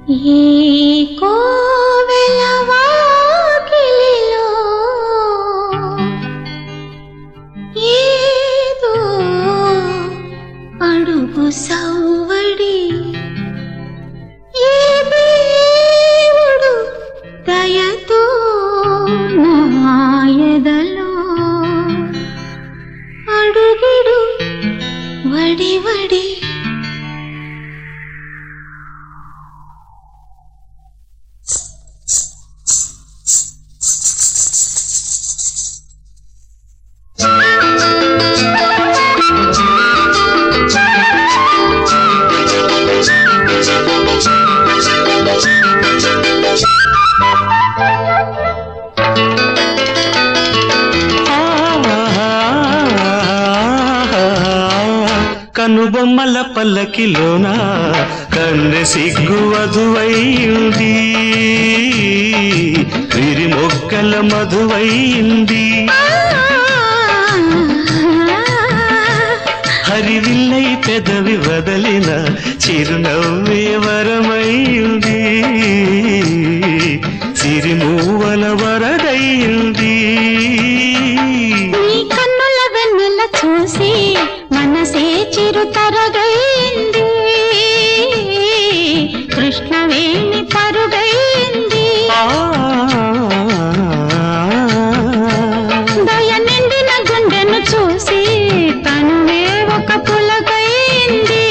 ఈ కోవెల వాకిలిలో ఏదో అడుగు సవ్వడి ఏ దేవుడు దయతో నాయదలో అడుగిడు వడి వడి కనుబొమ్మల పల్లకిలోన కన్నె సిగ్గు వధువైంది విరి మొక్కల మధువైంది హరివిల్లై పెదవి వదలిన చిరునవ్వే వరమైంది సిరిమూవల వరదైంది నీ కన్నుల వెన్నెల చూసి మనసే చిరు తరగైంది కృష్ణవేణి పరుగైంది ఆ దయ నిండిన గుండెను చూసి తనువే ఒక పులకైంది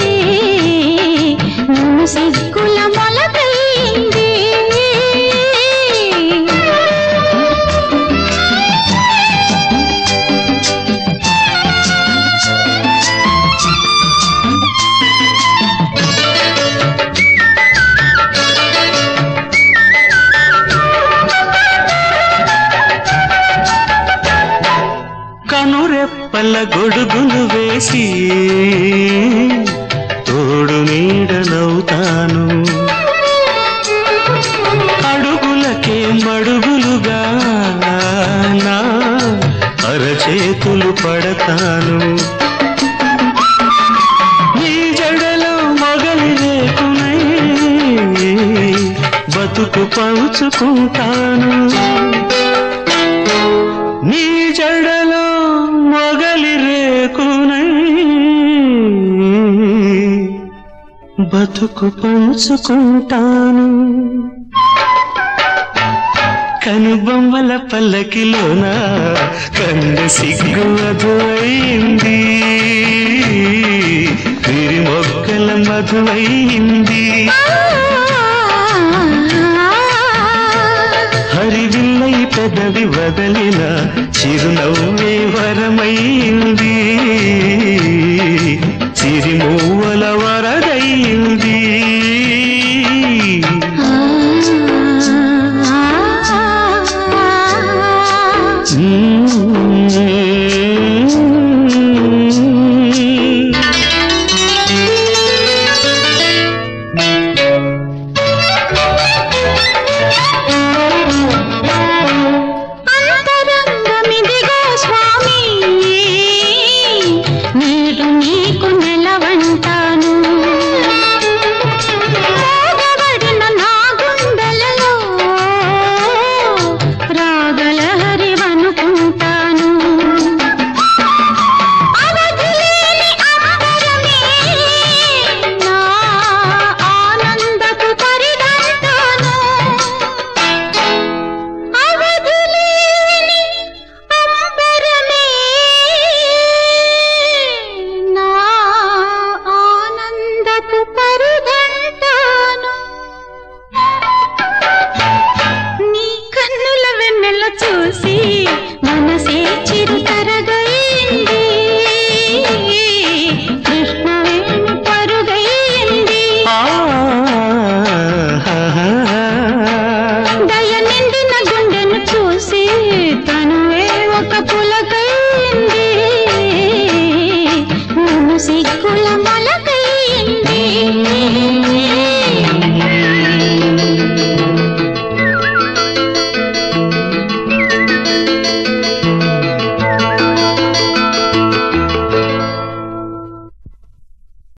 నన్ను సిగ్గుల మొలకైంది కనురెప్పల గొడుగులు వేసి తోడు నీడనవుతాను అడుగులకే మడుగులుగా నా అరచేతులు పడతాను నీ జడలో మొగలి రేకునై బతుకు పంచుకుంటాను నీ జడలో మొగలి రేకునై బతుకు పంచుకుంటాను కనుబొమ్మల పల్లకిలోన కంద సిగ్గు మధువైంది విరి మొక్కల మధువైంది హరివిల్లై పెదవి వదలిన చిరునవ్వే వరమైంది చిరిమూవల వరదైంది అంతరంగమిదిగో స్వామి నేడు నీకు నెలవంటాను మోగబడిన నా గుండెలలో రాగల హరివనుకుంటాను అవధిలేని అంబరమే నా ఆనందపు పరిగంటాను అవధులేని అంబరమే నా ఆనందపు పరిగంటాను నీ కన్నుల వెన్నెల చూసి మనసే చిరు తరగైంది కృష్ణవేణి పరుగైంది ఆ దయ నిండిన గుండెను చూసి తనువే ఒక పులకైంది నన్ను సిగ్గుల